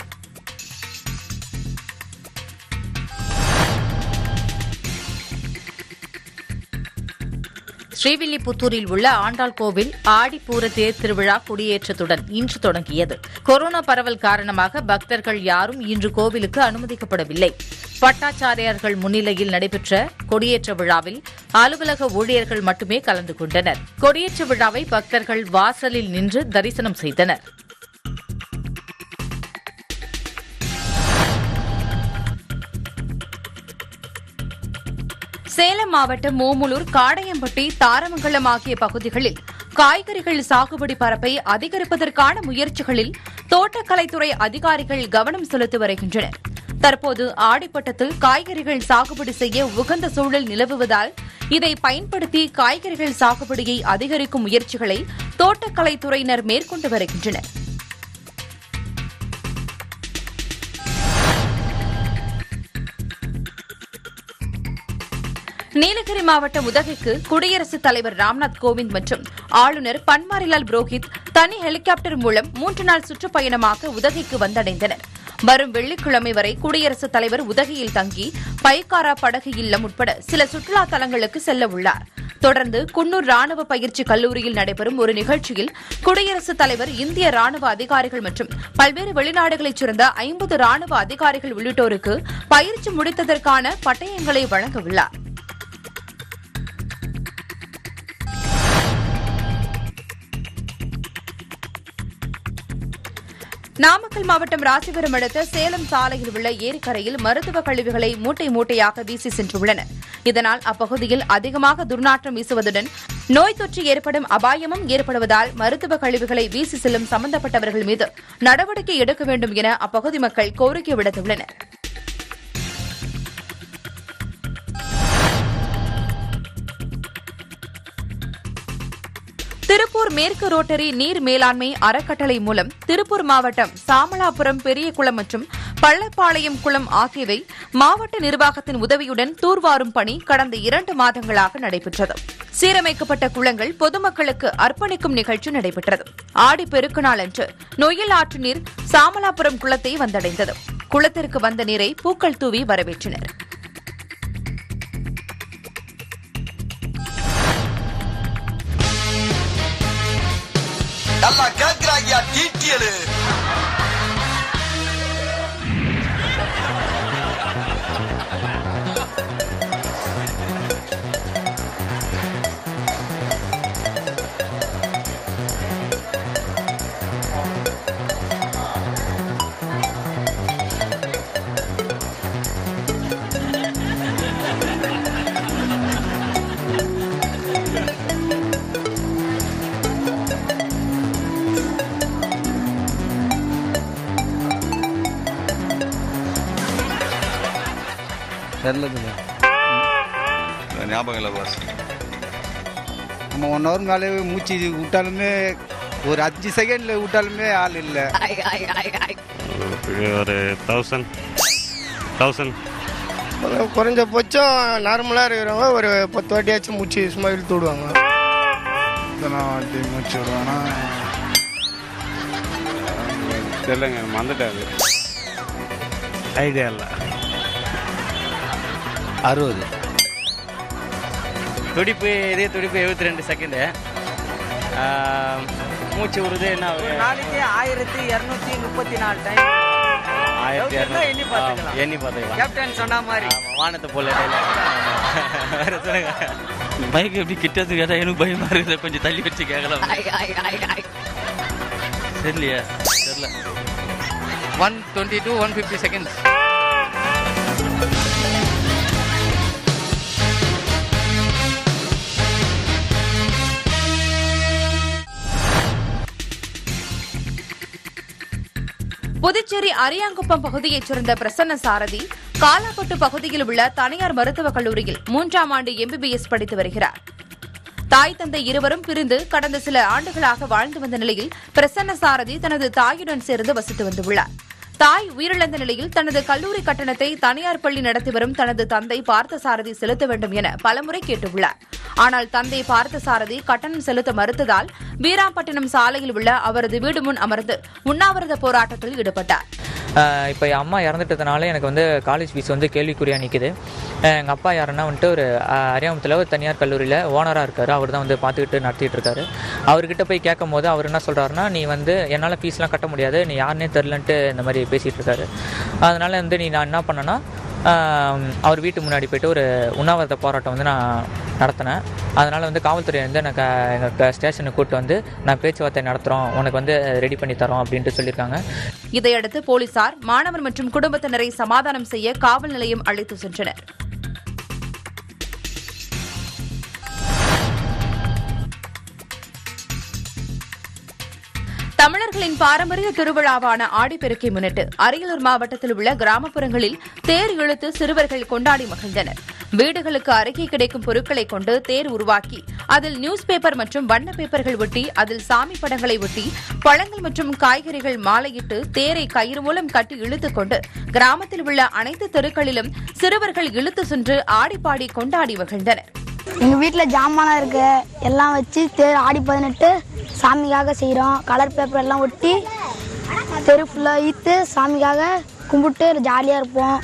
Speaker 2: ஸ்ரீவில்லிபுத்தூரில் உள்ள ஆண்டாள் கோவில் ஆடிப்பூர தேர் திருவிழா கொடியேற்றத்துடன் இன்று தொடங்கியது கொரோனா பரவல் காரணமாக பக்தர்கள் யாரும் இன்று கோவிலுக்கு அனுமதிக்கப்படவில்லை பட்டாச்சாரியார்கள் முன்னிலையில் நடைபெற்ற கொடியேற்ற விழாவில் அலுவலக ஊழியர்கள் மட்டுமே கலந்து கொண்டனர் கொடியேற்ற விழாவை பக்தர்கள் வாசலில் நின்று தரிசனம் செய்தனர்
Speaker 1: சேலம் மாவட்டம் ஓமலூர் காடையம்பட்டி தாரமங்கலம் ஆகிய பகுதிகளில் காய்கறிகள் சாகுபடி பரப்பை அதிகரிப்பதற்கான முயற்சிகளில் தோட்டக்கலைத்துறை அதிகாரிகள் கவனம் செலுத்தி வருகின்றனர் தற்போது ஆடிப்பட்டத்தில் காய்கறிகள் சாகுபடி செய்ய உகந்த சூழல் நிலவுவதால் இதை பயன்படுத்தி காய்கறிகள் சாகுபடியை அதிகரிக்கும் முயற்சிகளை தோட்டக்கலைத்துறையினர் மேற்கொண்டு வருகின்றனர் நீலகிரி மாவட்டம் உதகைக்கு குடியரசுத் தலைவர் ராம்நாத் கோவிந்த் மற்றும் ஆளுநர் பன்வாரிலால் புரோஹித் தனி ஹெலிகாப்டர் மூலம் மூன்று நாள் சுற்றுப்பயணமாக உதகைக்கு வந்தடைந்தனர் வரும் வெள்ளிக்கிழமை வரை குடியரசுத் தலைவர் உதகையில் தங்கி பைக்காரா படகு இல்லம் உட்பட சில சுற்றுலா தலங்களுக்கு செல்ல உள்ளார் தொடர்ந்து குன்னூர் ராணுவ பயிற்சி கல்லூரியில் நடைபெறும் ஒரு நிகழ்ச்சியில் குடியரசுத் தலைவர் இந்திய ராணுவ அதிகாரிகள் மற்றும் பல்வேறு வெளிநாடுகளைச் சேர்ந்த ஐம்பது ராணுவ அதிகாரிகள் உள்ளிட்டோருக்கு பயிற்சி முடித்ததற்கான பட்டயங்களை வழங்க உள்ளார் நாமக்கல் மாவட்டம் ராசிபுரம் அடுத்த சேலம் சாலையில் உள்ள ஏரிக்கரையில் மருத்துவ கழிவுகளை மூட்டை மூட்டையாக வீசி சென்றுள்ளனர் இதனால் அப்பகுதியில் அதிகமாக துர்நாற்றம் வீசுவதுடன் நோய் தொற்று ஏற்படும் அபாயமும் ஏற்படுவதால் மருத்துவ கழிவுகளை வீசி செல்லும் சம்பந்தப்பட்டவர்கள் மீது நடவடிக்கை எடுக்க வேண்டும் என அப்பகுதி மக்கள் கோரிக்கை விடுத்துள்ளனர் திருப்பூர் மேற்கு ரோட்டரி நீர் மேலாண்மை அறக்கட்டளை மூலம் திருப்பூர் மாவட்டம் சாமலாபுரம் பெரியகுளம் மற்றும் பள்ளப்பாளையம் குளம் ஆகியவை மாவட்ட நிர்வாகத்தின் உதவியுடன் தூர்வாரும் பணி கடந்த இரண்டு மாதங்களாக நடைபெற்றது சீரமைக்கப்பட்ட குளங்கள் பொதுமக்களுக்கு அர்ப்பணிக்கும் நிகழ்ச்சி நடைபெற்றது ஆடி பெருக்கு நாள் அன்று நொய்யல் ஆற்று நீர் சாமலாபுரம் குளத்தை வந்தடைந்தது குளத்திற்கு வந்த நீரை பூக்கள் தூவி வரவேற்றனர்
Speaker 8: நல்லா கேக்குறாங்க டீட்டியலு ஞாபகம் இல்லை பாஸ்
Speaker 9: நம்ம ஒன் ஹவர் மேலே மூச்சு விட்டாலுமே ஒரு அஞ்சு செகண்டில் விட்டாலுமே ஆள் இல்லை
Speaker 10: ஒரு தௌசண்ட் தௌசண்ட்
Speaker 11: குறைஞ்சபட்சம் நார்மலாக இருக்கிறவங்க ஒரு பத்து வாட்டியாச்சும் மூச்சு சும்மா இழுத்து விடுவாங்க
Speaker 9: எத்தனை வாட்டி மூச்சு விடுவானா
Speaker 10: தெரியலங்க மறந்துட்டாரு ஐடியா இல்லை
Speaker 9: அறுபது
Speaker 12: துடிப்பு இதே துடிப்பு எழுபத்தி ரெண்டு செகண்டு மூச்சு விடுறது என்ன ஒரு
Speaker 6: நாளைக்கு ஆயிரத்தி இரநூத்தி முப்பத்தி நாலு டைம்
Speaker 12: ஆயிரத்தி
Speaker 6: இருந்தா எண்ணி
Speaker 12: இரநூறு
Speaker 6: பார்த்துக்கலாம்.
Speaker 12: எண்ணி பார்த்துக்கலாம்
Speaker 6: கேப்டன் சொன்ன மாதிரி
Speaker 12: ஆமா, வானத்தை போல வேற சொல்லுங்க பைக் எப்படி கிட்டது கேட்டா எனக்கு பயமா இருக்குது கொஞ்சம் தள்ளி வச்சு கேட்கலாம் தெரியலையா தெரியல
Speaker 13: one twenty two one fifty seconds
Speaker 1: Puducherry Ariyankuppam பகுதியைச் சேர்ந்த பிரசன்ன சாரதி காலாப்பட்டு பகுதியில் உள்ள தனியார் மருத்துவக் கல்லூரியில் மூன்றாம் ஆண்டு எம்பிபிஎஸ் படித்து வருகிறார் தாய் தந்தை இருவரும் பிரிந்து கடந்த சில ஆண்டுகளாக வாழ்ந்து வந்த நிலையில் பிரசன்ன சாரதி தனது தாயுடன் சேர்ந்து வசித்து வந்துள்ளார் தாய் உயிரிழந்த நிலையில் தனது கல்லூரி கட்டணத்தை தனியார் பள்ளி நடத்தி வரும் தனது தந்தை பார்த்தசாரதி செலுத்த வேண்டும் என பலமுறை கேட்டுள்ளார் ஆனால் தந்தை பார்த்தசாரதி கட்டணம் செலுத்த மறுத்ததால் வீராம்பட்டினம் சாலையில் உள்ள அவரது வீடு முன் அமர்ந்து உண்ணாவிரத போராட்டத்தில் ஈடுபட்டார்
Speaker 14: இப்போ என் அம்மா இறந்துட்டதுனால எனக்கு வந்து காலேஜ் ஃபீஸ் வந்து கேள்விக்குறியாக நிற்குது எங்கள் அப்பா யாருன்னா வந்துட்டு ஒரு அஹ், அரியாமத்தில் ஒரு தனியார் கல்லூரியில் ஓனராக இருக்கார் அவர் தான் வந்து பார்த்துக்கிட்டு நடத்திட்டு இருக்காரு அவர்கிட்ட போய் கேட்கும் போது அவர் என்ன சொல்கிறாருன்னா நீ வந்து என்னால் ஃபீஸ்லாம் கட்ட முடியாது நீ யாருனே தெரிலன்ட்டு இந்த மாதிரி பேசிகிட்டு இருக்காரு அதனால் வந்து நீ நான் என்ன பண்ணேன்னா ஆம், அவர் வீட்டு முன்னாடி போயிட்டு ஒரு உண்ணாவிரத போராட்டம் வந்து நான் நடத்தினேன் அதனால் வந்து காவல்துறை வந்து எனக்கு எங்கள் ஸ்டேஷனுக்கு கூப்பிட்டு வந்து நான் பேச்சுவார்த்தை நடத்துகிறோம் உனக்கு வந்து ரெடி பண்ணி தரோம் அப்படின்ட்டு சொல்லியிருக்காங்க
Speaker 1: இதையடுத்து போலீசார் மாணவர் மற்றும் குடும்பத்தினரை சமாதானம் செய்ய காவல் நிலையம் அழைத்து சென்றனர் தமிழர்களின் பாரம்பரிய திருவிழாவான ஆடிப்பெருக்கை முன்னிட்டு அரியலூர் மாவட்டத்தில் உள்ள கிராமப்புறங்களில் தேர் இழுத்து சிறுவர்கள் கொண்டாடி மகிழ்ந்தனர் வீடுகளுக்கு அருகே கிடைக்கும் பொருட்களை கொண்டு தேர் உருவாக்கி அதில் நியூஸ் பேப்பர் மற்றும் வண்ண பேப்பர்கள் ஒட்டி அதில் சாமி படங்களை ஒட்டி பழங்கள் மற்றும் காய்கறிகள் மாலையிட்டு தேரை கயிறு மூலம் கட்டி இழுத்துக் கொண்டு கிராமத்தில் உள்ள அனைத்து தெருக்களிலும் சிறுவர்கள் இழுத்து சென்று ஆடிப்பாடி கொண்டாடி மகிழ்ந்தனர்
Speaker 15: எங்கள் வீட்டில் ஜாமான்லாம் இருக்கு எல்லாம் வச்சு தேர் ஆடி பதினெட்டு சாமிக்காக செய்கிறோம் கலர் பேப்பர் எல்லாம் ஒட்டி தெரு ஃபுல்லாக ஈத்து சாமிக்காக கும்பிட்டு ஜாலியாக இருப்போம்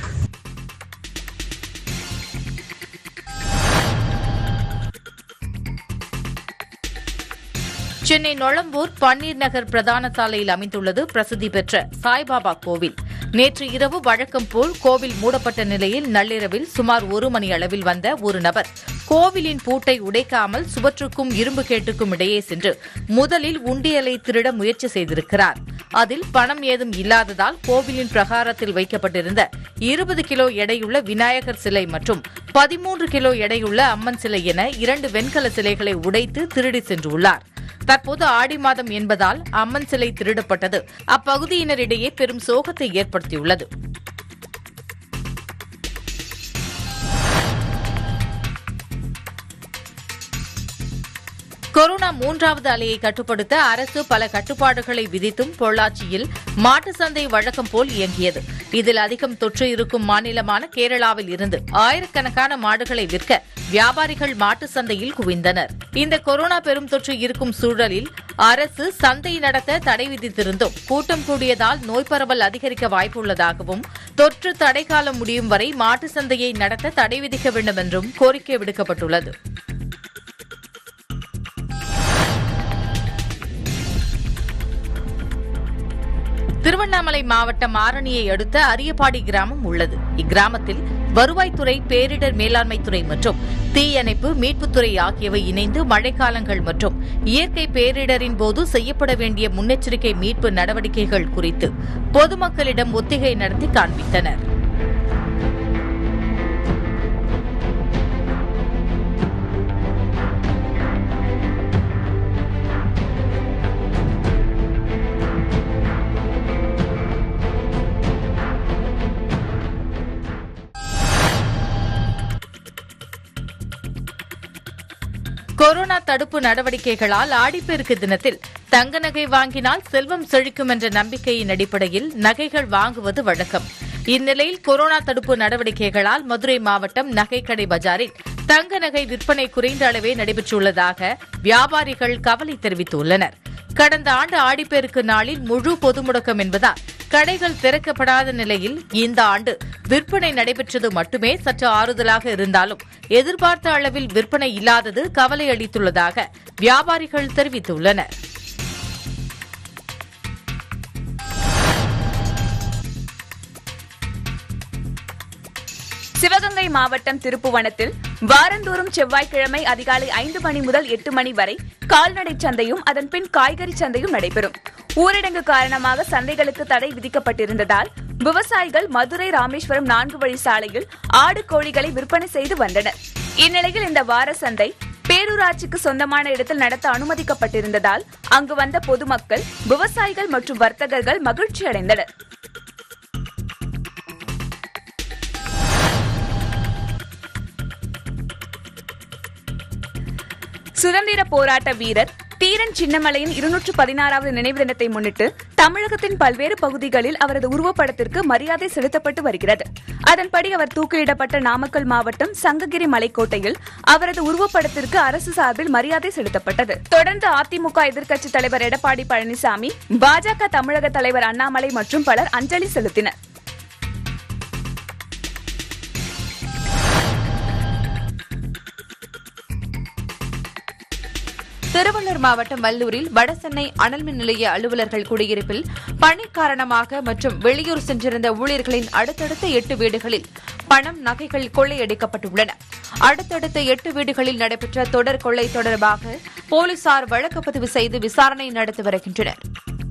Speaker 2: சென்னை நொளம்பூர் பன்னீர் நகர் பிரதான சாலையில் அமைந்துள்ளது பிரசித்தி பெற்ற சாய்பாபா கோவில் நேற்று இரவு வழக்கம் போல் கோவில் மூடப்பட்ட நிலையில் நள்ளிரவில் சுமார் ஒரு மணி அளவில் வந்த ஒரு நபர் கோவிலின் பூட்டை உடைக்காமல் சுவற்றுக்கும் இரும்பு கேட்டுக்கும் இடையே சென்று முதலில் உண்டியலை திருட முயற்சி செய்திருக்கிறார் அதில் பணம் ஏதும் இல்லாததால் கோவிலின் பிரகாரத்தில் வைக்கப்பட்டிருந்த இருபது கிலோ எடையுள்ள விநாயகர் சிலை மற்றும் பதிமூன்று கிலோ எடையுள்ள அம்மன் சிலை என இரண்டு வெண்கல சிலைகளை உடைத்து திருடி சென்றுள்ளார் தற்போது ஆடி மாதம் என்பதால் அம்மன் சிலை திருடப்பட்டது அப்பகுதியினரிடையே பெரும் சோகத்தை ஏற்படுத்தியுள்ளது கொரோனா மூன்றாவது அலையை கட்டுப்படுத்த அரசு பல கட்டுப்பாடுகளை விதித்தும் பொள்ளாச்சியில் மாட்டு சந்தை வழக்கம் போல் இயங்கியது இதில் அதிகம் தொற்று இருக்கும் மாநிலமான கேரளாவில் இருந்து ஆயிரக்கணக்கான மாடுகளை விற்க வியாபாரிகள் மாட்டு சந்தையில் குவிந்தனர் இந்த கொரோனா பெரும் தொற்று இருக்கும் சூழலில் அரசு சந்தை நடத்த தடை விதித்திருந்தும் கூட்டம் கூடியதால் நோய் பரவல் அதிகரிக்க வாய்ப்புள்ளதாகவும் தொற்று தடை காலம் முடியும் வரை மாட்டு சந்தையை நடத்த தடை விதிக்க வேண்டும் என்றும் கோரிக்கை விடுக்கப்பட்டுள்ளது திருவண்ணாமலை மாவட்டம் ஆரணியை அடுத்த அரியப்பாடி கிராமம் உள்ளது இக்கிராமத்தில் வருவாய்த்துறை பேரிடர் மேலாண்மைத்துறை மற்றும் தீயணைப்பு மீட்புத்துறை ஆகியவை இணைந்து மழைக்காலங்கள் மற்றும் இயற்கை பேரிடரின் போது செய்யப்பட வேண்டிய முன்னெச்சரிக்கை மீட்பு நடவடிக்கைகள் குறித்து பொதுமக்களிடம் ஒத்திகை நடத்தி காண்பித்தனர் கொரோனா தடுப்பு நடவடிக்கைகளால் ஆடிப்பெருக்கு தினத்தில் தங்க நகை வாங்கினால் செல்வம் செழிக்கும் என்ற நம்பிக்கையின் அடிப்படையில் நகைகள் வாங்குவது வழக்கம் இந்நிலையில் கொரோனா தடுப்பு நடவடிக்கைகளால் மதுரை மாவட்டம் நகைக்கடை பஜாரில் தங்க நகை விற்பனை குறைந்த அளவே நடைபெற்றுள்ளதாக வியாபாரிகள் கவலை தெரிவித்துள்ளனர் கடந்த ஆண்டு ஆடிப்பெருக்கு நாளில் முழு பொது முடக்கம் என்பதால் கடைகள் திறக்கப்படாத நிலையில் இந்த ஆண்டு விற்பனை நடைபெற்றது மட்டுமே சற்று ஆறுதலாக இருந்தாலும் எதிர்பார்த்த அளவில் விற்பனை இல்லாதது கவலை அளித்துள்ளதாக வியாபாரிகள் தெரிவித்துள்ளனர்
Speaker 16: சிவகங்கை மாவட்டம் திருப்புவனத்தில் வாரந்தோறும் செவ்வாய்க்கிழமை அதிகாலை ஐந்து மணி முதல் எட்டு மணி வரை கால்நடை சந்தையும் அதன் பின் காய்கறி சந்தையும் நடைபெறும் ஊரடங்கு காரணமாக சந்தைகளுக்கு தடை விதிக்கப்பட்டிருந்ததால் விவசாயிகள் மதுரை ராமேஸ்வரம் நான்கு வழி சாலையில் ஆடு கோழிகளை விற்பனை செய்து வந்தனர் இந்நிலையில் இந்த வார சந்தை பேரூராட்சிக்கு சொந்தமான இடத்தில் நடத்த அனுமதிக்கப்பட்டிருந்ததால் அங்கு வந்த பொதுமக்கள் விவசாயிகள் மற்றும் வர்த்தகர்கள் மகிழ்ச்சி அடைந்தனர் சுதந்திர போராட்ட வீரர் தீரன் சின்னமலையின் இருநூற்று பதினாறாவது நினைவு தினத்தை முன்னிட்டு தமிழகத்தின் பல்வேறு பகுதிகளில் அவரது உருவப்படத்திற்கு மரியாதை செலுத்தப்பட்டு வருகிறது அதன்படி அவர் தூக்கிலிடப்பட்ட நாமக்கல் மாவட்டம் சங்ககிரி மலைக்கோட்டையில் அவரது உருவப்படத்திற்கு அரசு சார்பில் மரியாதை செலுத்தப்பட்டது தொடர்ந்து அதிமுக எதிர்க்கட்சித் தலைவர் எடப்பாடி பழனிசாமி பாஜக தமிழக தலைவர் அண்ணாமலை மற்றும் பலர் அஞ்சலி செலுத்தினர்
Speaker 1: திருவள்ளூர் மாவட்டம் வல்லூரில் வடசென்னை அனல்மின் நிலைய அலுவலர்கள் குடியிருப்பில் பணி காரணமாக மற்றும் வெளியூர் சென்றிருந்த ஊழியர்களின் அடுத்தடுத்த எட்டு வீடுகளில் பணம் நகைகள் கொள்ளையடிக்கப்பட்டுள்ளன அடுத்தடுத்த எட்டு வீடுகளில் நடைபெற்ற தொடர் கொள்ளை தொடர்பாக போலீசார் வழக்கு பதிவு செய்து விசாரணை நடத்தி வருகின்றனர்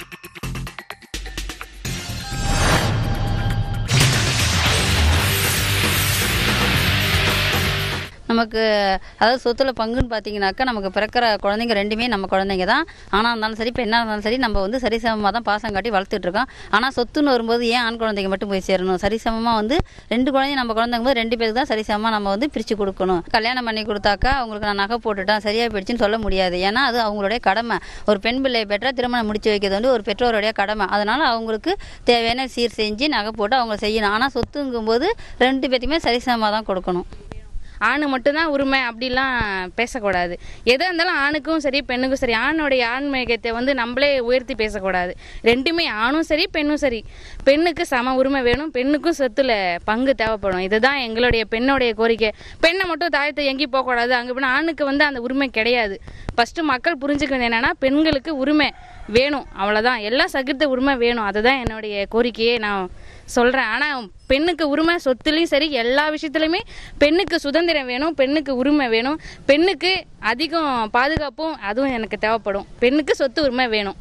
Speaker 17: நமக்கு அதாவது சொத்துல பங்குன்னு பார்த்தீங்கன்னாக்கா நமக்கு பிறக்கிற குழந்தைங்க ரெண்டுமே நம்ம குழந்தைங்க தான் ஆனால் இருந்தாலும் சரி பெண்ணாக இருந்தாலும் சரி நம்ம வந்து சரிசமமாக தான் பாசம் காட்டி வளர்த்துட்டு இருக்கோம் ஆனால் சொத்துன்னு வரும்போது ஏன் ஆண் குழந்தைங்க மட்டும் போய் சேரணும் சரிசமமாக வந்து ரெண்டு குழந்தைங்க நம்ம குழந்தைங்க போது ரெண்டு பேருக்கு தான் சரிசமமாக நம்ம வந்து பிரித்து கொடுக்கணும் கல்யாணம் பண்ணி கொடுத்தாக்கா அவங்களுக்கு நான் நகை போட்டுட்டேன் சரியாக போயிடுச்சுன்னு சொல்ல முடியாது ஏன்னா அது அவங்களுடைய கடமை ஒரு பெண் பிள்ளை பெற்றால் திருமணம் முடிச்சு வைக்கிறது வந்து ஒரு பெற்றோருடைய கடமை அதனால் அவங்களுக்கு தேவையான சீர் செஞ்சு நகை போட்டு அவங்க செய்யணும் ஆனால் சொத்துங்கும்போது ரெண்டு பேர்த்துக்குமே சரிசமமாக தான் கொடுக்கணும்
Speaker 18: ஆணு மட்டும்தான் உரிமை அப்படிலாம் பேசக்கூடாது எதாக இருந்தாலும் ஆணுக்கும் சரி பெண்ணுக்கும் சரி ஆணுடைய ஆண்மையத்தை வந்து நம்மளே உயர்த்தி பேசக்கூடாது ரெண்டுமே ஆணும் சரி பெண்ணும் சரி பெண்ணுக்கு சம உரிமை வேணும் பெண்ணுக்கும் சொத்துல பங்கு தேவைப்படும் இதுதான் எங்களுடைய பெண்ணுடைய கோரிக்கை பெண்ணை மட்டும் தாயத்தை எங்கேயும் போகக்கூடாது அங்கே போனால் ஆணுக்கு வந்து அந்த உரிமை கிடையாது ஃபஸ்ட்டு மக்கள் புரிஞ்சுக்கிறது என்னென்னா பெண்களுக்கு உரிமை வேணும் அவ்வளோதான் எல்லாம் சகித்த உரிமை வேணும் அதுதான் என்னுடைய கோரிக்கையே நான் சொல்கிறேன் ஆனால் பெண்ணுக்கு உரிமை சொத்துலேயும் சரி எல்லா விஷயத்துலையுமே பெண்ணுக்கு சுதந்திரம் வேணும் பெண்ணுக்கு உரிமை வேணும் பெண்ணுக்கு அதிகம் பாதுகாப்பும் அதுவும் எனக்கு தேவைப்படும் பெண்ணுக்கு சொத்து உரிமை வேணும்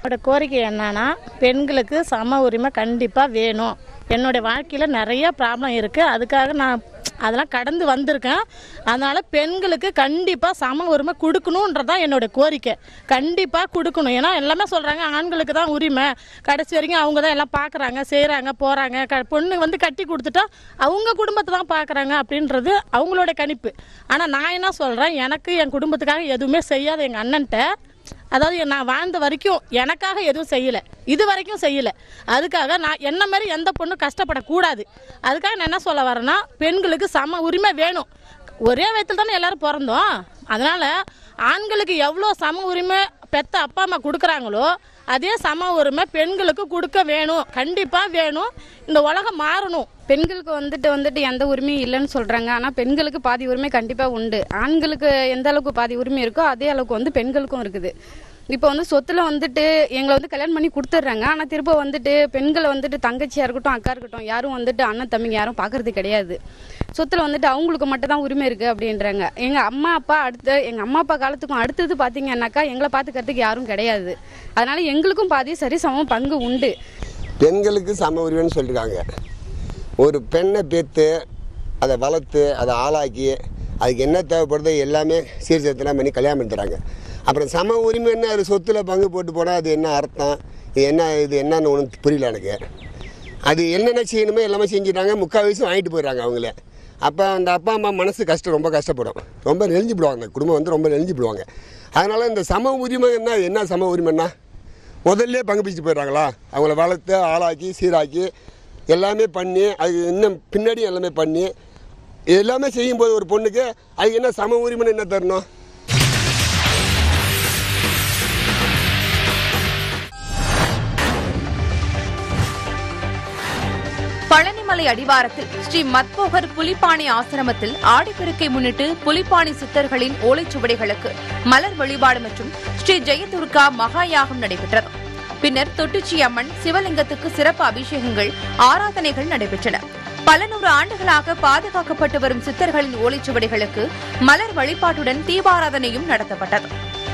Speaker 19: என்னோட கோரிக்கை என்னன்னா பெண்களுக்கு சம உரிமை கண்டிப்பாக வேணும் என்னுடைய வாழ்க்கையில் நிறைய ப்ராப்ளம் இருக்குது அதுக்காக நான் அதெல்லாம் கடந்து வந்திருக்கேன் அதனால் பெண்களுக்கு கண்டிப்பாக சம உரிமை கொடுக்கணுன்றதான் என்னோட கோரிக்கை கண்டிப்பாக கொடுக்கணும் ஏன்னா எல்லாமே சொல்கிறாங்க ஆண்களுக்கு தான் உரிமை கடைசி வரைக்கும் அவங்க தான் எல்லாம் பார்க்குறாங்க செய்கிறாங்க போகிறாங்க க பொண்ணு வந்து கட்டி கொடுத்துட்டா அவங்க குடும்பத்தை தான் பார்க்குறாங்க அப்படின்றது அவங்களோட கணிப்பு ஆனால் நான் என்ன சொல்கிறேன் எனக்கு என் குடும்பத்துக்காக எதுவுமே செய்யாத எங்கள் அண்ணன்ட்ட அதாவது நான் வாழ்ந்த வரைக்கும் எனக்காக எதுவும் செய்யலை இது வரைக்கும் செய்யலை அதுக்காக நான் என்ன மாதிரி எந்த பொண்ணும் கஷ்டப்படக்கூடாது அதுக்காக நான் என்ன சொல்ல வரேன்னா பெண்களுக்கு சம உரிமை வேணும் ஒரே வயத்தில் தானே எல்லாரும் பிறந்தோம் அதனால் ஆண்களுக்கு எவ்வளோ சம உரிமை பெத்த அப்பா அம்மா கொடுக்குறாங்களோ அதே சம உரிமை பெண்களுக்கு கொடுக்க வேணும் கண்டிப்பாக வேணும் இந்த உலகம் மாறணும்
Speaker 18: பெண்களுக்கு வந்துட்டு வந்துட்டு எந்த உரிமையும் இல்லைன்னு சொல்றாங்க ஆனா பெண்களுக்கு பாதி உரிமை கண்டிப்பா உண்டு ஆண்களுக்கு எந்த அளவுக்கு பாதி உரிமை இருக்கோ அதே அளவுக்கு வந்து பெண்களுக்கும் இருக்குது இப்போ வந்து சொத்துல வந்துட்டு எங்களை வந்து கல்யாணம் பண்ணி கொடுத்துட்றாங்க ஆனால் திரும்ப வந்துட்டு பெண்களை வந்துட்டு தங்கச்சியாக இருக்கட்டும் அக்கா இருக்கட்டும் யாரும் வந்துட்டு அண்ணன் தம்பிங்க யாரும் பார்க்கறது கிடையாது சொத்துல வந்துட்டு அவங்களுக்கு மட்டும் தான் உரிமை இருக்குது அப்படின்றாங்க எங்கள் அம்மா அப்பா அடுத்து எங்கள் அம்மா அப்பா காலத்துக்கும் அடுத்தது பார்த்தீங்கன்னாக்கா எங்களை பார்த்துக்கிறதுக்கு யாரும் கிடையாது அதனால எங்களுக்கும் பாதி சரி சம பங்கு உண்டு
Speaker 20: பெண்களுக்கு சம உரிமைன்னு சொல்லியிருக்காங்க ஒரு பெண்ணை பெற்று அதை வளர்த்து அதை ஆளாக்கி அதுக்கு என்ன தேவைப்படுதோ எல்லாமே சீர்திருத்தம் பண்ணி கல்யாணம் பண்ணி தராங்க அப்புறம் சம உரிமை என்ன அது சொத்துல பங்கு போட்டு போனால் அது என்ன அர்த்தம் இது என்ன இது என்னன்னு ஒன்றும் புரியல எனக்கு அது என்னென்ன செய்யணுமோ எல்லாமே செஞ்சுட்டாங்க முக்கால் வயசு வாங்கிட்டு போயிடுறாங்க அவங்களே அப்போ அந்த அப்பா அம்மா மனசு கஷ்டம் ரொம்ப கஷ்டப்படும் ரொம்ப நெளிஞ்சு போடுவாங்க அந்த குடும்பம் வந்து ரொம்ப நெளிஞ்சு போடுவாங்க அதனால் இந்த சம உரிமை என்ன என்ன சம உரிமைன்னா முதல்ல பங்கு பிடிச்சு போயிடுறாங்களா அவங்கள வளர்த்து ஆளாக்கி சீராக்கி எல்லாமே பண்ணி அது இன்னும் பின்னாடி எல்லாமே பண்ணி எல்லாமே செய்யும்போது ஒரு பொண்ணுக்கு அதுக்கு என்ன சம உரிமைன்னு என்ன தரணும்
Speaker 1: பழனிமலை அடிவாரத்தில் ஸ்ரீ மத்போகர் புலிப்பாணி ஆசிரமத்தில் ஆடிப்பெருக்கை முன்னிட்டு புலிப்பாணி சித்தர்களின் ஓலைச்சுவடிகளுக்கு மலர் வழிபாடு மற்றும் ஸ்ரீ ஜெயதுர்கா மகாயாகம் நடைபெற்றது பின்னர் தொட்டிச்சி அம்மன் சிவலிங்கத்துக்கு சிறப்பு அபிஷேகங்கள் ஆராதனைகள் நடைபெற்றன பல நூறு ஆண்டுகளாக பாதுகாக்கப்பட்டு வரும் சித்தர்களின் ஓலைச்சுவடிகளுக்கு மலர் வழிபாட்டுடன் தீபாராதனையும் நடத்தப்பட்டது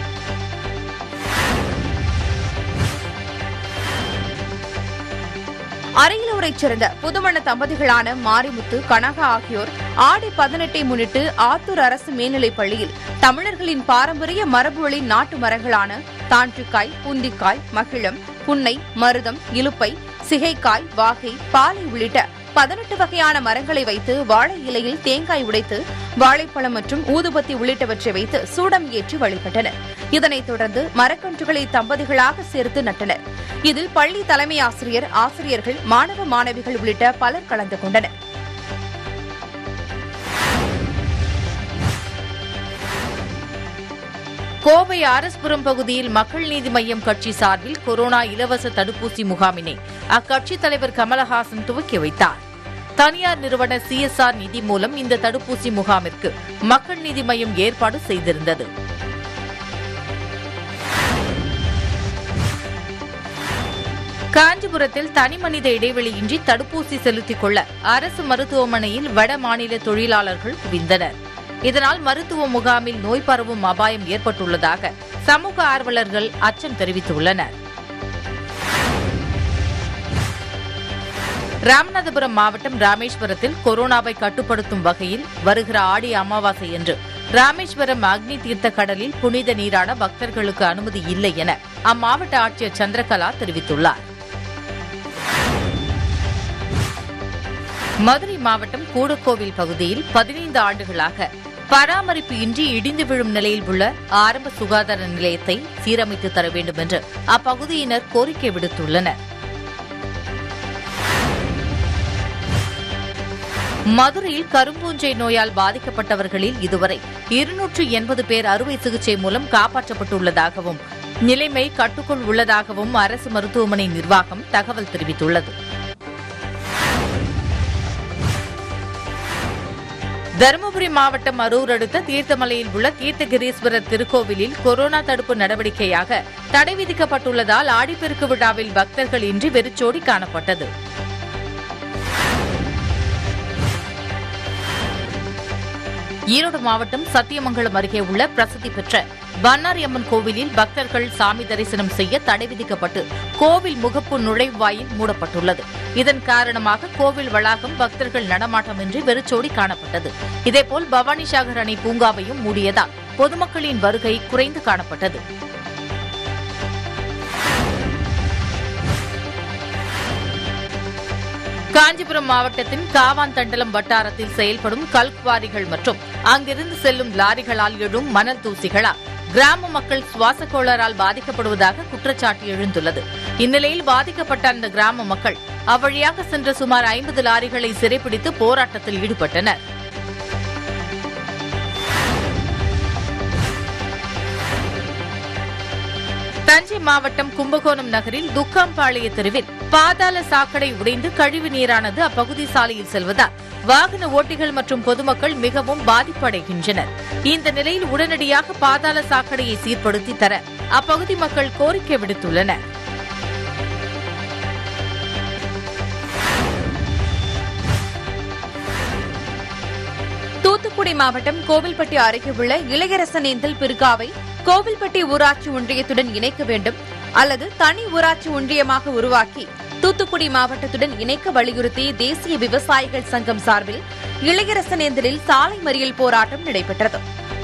Speaker 1: அரியலூரைச் சேர்ந்த புதுமண தம்பதிகளான மாரிமுத்து கனகா ஆகியோர் ஆடி பதினெட்டை முன்னிட்டு ஆத்தூர் அரசு மேல்நிலைப் பள்ளியில் தமிழர்களின் பாரம்பரிய மரபுவழி நாட்டு மரங்களான தாண்டிக்காய் புந்திக்காய் மகிழம் புன்னை மருதம் இலுப்பை சிகைக்காய் வாகை பாலை உள்ளிட்ட பதினெட்டு வகையான மரங்களை வைத்து வாழை இலையில் தேங்காய் உடைத்து வாழைப்பழம் மற்றும் ஊதுபத்தி உள்ளிட்டவற்றை வைத்து சூடம் ஏற்றி வழிபட்டனர் இதனைத் தொடர்ந்து மரக்கன்றுகளை தம்பதிகளாக சேர்த்து நட்டனர் இதில் பள்ளி தலைமை ஆசிரியர் ஆசிரியர்கள் மாணவ மாணவிகள் உள்ளிட்ட பலர் கலந்து கொண்டனர்
Speaker 2: கோவை ஆர்எஸ்புரம் பகுதியில் மக்கள் நீதி மய்யம் கட்சி சார்பில் கொரோனா இலவச தடுப்பூசி முகாமினை அக்கட்சித் தலைவர் கமலஹாசன் துவக்கி வைத்தார் தனியார் நிறுவன சிஎஸ்ஆர் நிதி மூலம் இந்த தடுப்பூசி முகாமிற்கு மக்கள் நீதி மய்யம் ஏற்பாடு செய்திருந்தது காஞ்சிபுரத்தில் தனிமனித இடைவெளியின்றி தடுப்பூசி செலுத்திக் கொள்ள அரசு மருத்துவமனையில் வட மாநில தொழிலாளர்கள் குவிந்தனர் இதனால் மருத்துவ முகாமில் நோய் பரவும் அபாயம் ஏற்பட்டுள்ளதாக சமூக ஆர்வலர்கள் அச்சம் தெரிவித்துள்ளனர் ராமநாதபுரம் மாவட்டம் ராமேஸ்வரத்தில் கொரோனாவை கட்டுப்படுத்தும் வகையில் வருகிற ஆடி அமாவாசை என்று ராமேஸ்வரம் அக்னி தீர்த்த கடலில் புனித நீராட பக்தர்களுக்கு அனுமதி இல்லை என அம்மாவட்ட ஆட்சியர் சந்திரகலா தெரிவித்துள்ளார் மதுரை மாவட்டம் கூடக்கோவில் பகுதியில் பதினைந்து ஆண்டுகளாக பராமரிப்பு இன்றி இடிந்து விழும் நிலையில் உள்ள ஆரம்ப சுகாதார நிலையத்தை சீரமைத்து தர வேண்டும் என்று அப்பகுதியினர் கோரிக்கை விடுத்துள்ளனர் மதுரையில் கரும்பூஞ்சை நோயால் பாதிக்கப்பட்டவர்களில் இதுவரை இருநூற்று எண்பது பேர் அறுவை சிகிச்சை மூலம் காப்பாற்றப்பட்டுள்ளதாகவும் நிலைமை கட்டுக்குள் உள்ளதாகவும் அரசு மருத்துவமனை நிர்வாகம் தகவல் தெரிவித்துள்ளது தருமபுரி மாவட்டம் அரூர் அடுத்த தீர்த்தமலையில் உள்ள தீர்த்தகிரீஸ்வரர் திருக்கோவிலில் கொரோனா தடுப்பு நடவடிக்கையாக தடை விதிக்கப்பட்டுள்ளதால் ஆடிப்பெருக்கு விழாவில் பக்தர்கள் இன்றி வெறிச்சோடி காணப்பட்டது ஈரோடு மாவட்டம் சத்தியமங்கலம் அருகே உள்ள பிரசித்தி பெற்ற பன்னாரி அம்மன் கோவிலில் பக்தர்கள் சாமி தரிசனம் செய்ய தடை விதிக்கப்பட்டு கோவில் முகப்பு நுழைவாயில் மூடப்பட்டுள்ளது இதன் காரணமாக கோவில் வளாகம் பக்தர்கள் நடமாட்டமின்றி வெறிச்சோடி காணப்பட்டது இதேபோல் பவானிசாகர் அணை பூங்காவையும் மூடியதால் பொதுமக்களின் வருகை குறைந்து காணப்பட்டது காஞ்சிபுரம் மாவட்டத்தின் காவாந்தண்டலம் வட்டாரத்தில் செயல்படும் கல்குவாரிகள் மற்றும் அங்கிருந்து செல்லும் லாரிகளால் எழும் மணல் தூசிகளால் கிராம மக்கள் சுவாச கோளாறால் பாதிக்கப்படுவதாக குற்றச்சாட்டு எழுந்துள்ளது இந்நிலையில் பாதிக்கப்பட்ட அந்த கிராம மக்கள் அவ்வழியாக சென்ற சுமார் ஐம்பது லாரிகளை சிறைப்பிடித்து போராட்டத்தில் ஈடுபட்டனர் தஞ்சை மாவட்டம் கும்பகோணம் நகரில் துக்காம்பாளைய தெருவில் பாதாள சாக்கடை உடைந்து கழிவு நீரானது அப்பகுதி சாலையில் செல்வதால் வாகன ஓட்டிகள் மற்றும் பொதுமக்கள் மிகவும் பாதிப்படைகின்றனர் இந்த நிலையில் உடனடியாக பாதாள சாக்கடையை சீர்படுத்தி தர அப்பகுதி மக்கள் கோரிக்கை விடுத்துள்ளனர்
Speaker 1: தூத்துக்குடி மாவட்டம் கோவில்பட்டி அருகே உள்ள இளையரசனேந்தல் பிற்காவை கோவில்பட்டி ஊராட்சி ஒன்றியத்துடன் இணைக்க வேண்டும் அல்லது தனி ஊராட்சி ஒன்றியமாக உருவாக்கி தூத்துக்குடி மாவட்டத்துடன் இணைக்க வலியுறுத்தி தேசிய விவசாயிகள் சங்கம் சார்பில் இளையரசனேந்தலில் சாலை மறியல் போராட்டம் நடைபெற்றது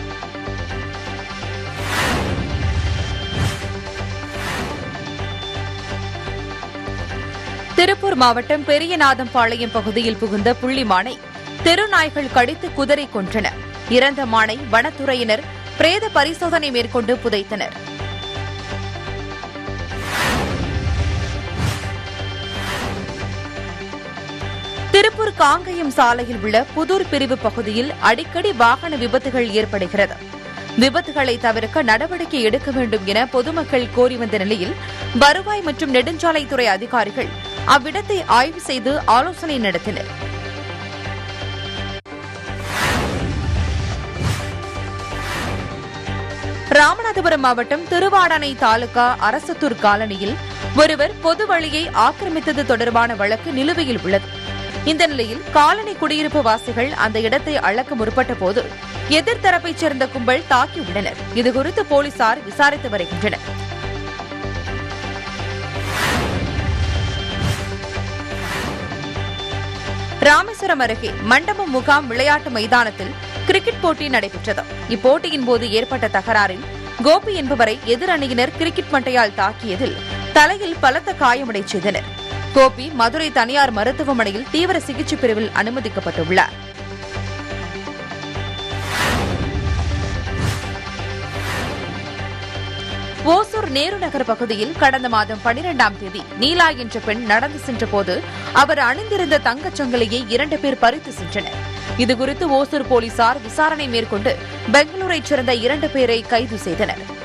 Speaker 1: திருப்பூர் மாவட்டம் பெரியநாதம்பாளையம் பகுதியில் புகுந்த புள்ளிமானை தெருநாய்கள் கடித்து குதறி கொன்றன இறந்த மானை வனத்துறையினர் பிரேத பரிசோதனை மேற்கொண்டு புதைத்தனர் திருப்பூர் காங்கயம் சாலையில் உள்ள புதூர் பிரிவு பகுதியில் அடிக்கடி வாகன விபத்துகள் ஏற்படுகிறது விபத்துகளை தவிர்க்க நடவடிக்கை எடுக்க வேண்டும் என பொதுமக்கள் கோரி வந்த நிலையில் வருவாய் மற்றும் நெடுஞ்சாலைத்துறை அதிகாரிகள் அவ்விடத்தை ஆய்வு செய்து ஆலோசனை நடத்தினர் ராமநாதபுரம் மாவட்டம் திருவாடானை தாலுகா அரசத்தூர் காலனியில் ஒருவர் பொது வழியை ஆக்கிரமித்தது தொடர்பான வழக்கு நிலுவையில் உள்ளது இந்த நிலையில் காலனி குடியிருப்பு வாசிகள் அந்த இடத்தை அளக்க முற்பட்ட போது எதிர்த்தரப்பைச் சேர்ந்த கும்பல் தாக்கியுள்ளனர் இதுகுறித்து போலீசார் விசாரித்து வருகின்றனர் ராமேஸ்வரம் அருகே மண்டபம் முகாம் விளையாட்டு மைதானத்தில் கிரிக்கெட் போட்டி நடைபெற்றது இப்போட்டியின் போது ஏற்பட்ட தகராறில் கோபி என்பவரை எதிர் அணியினர் கிரிக்கெட் மட்டையால் தாக்கியதில் தலையில் பலத்த காயமடை செய்தனர் கோபி மதுரை தனியார் மருத்துவமனையில் தீவிர சிகிச்சை பிரிவில் அனுமதிக்கப்பட்டுள்ளார் ஓசூர் நேரு நகர் பகுதியில் கடந்த மாதம் பனிரெண்டாம் தேதி நீலா என்ற பெண் நடந்து சென்றபோது அவர் அணிந்திருந்த தங்கச் சங்கிலியை இரண்டு பேர் பறித்து சென்றனர் இதுகுறித்து ஓசூர் போலீசார் விசாரணை மேற்கொண்டு பெங்களூரைச் சேர்ந்த இரண்டு பேரை கைது செய்தனர்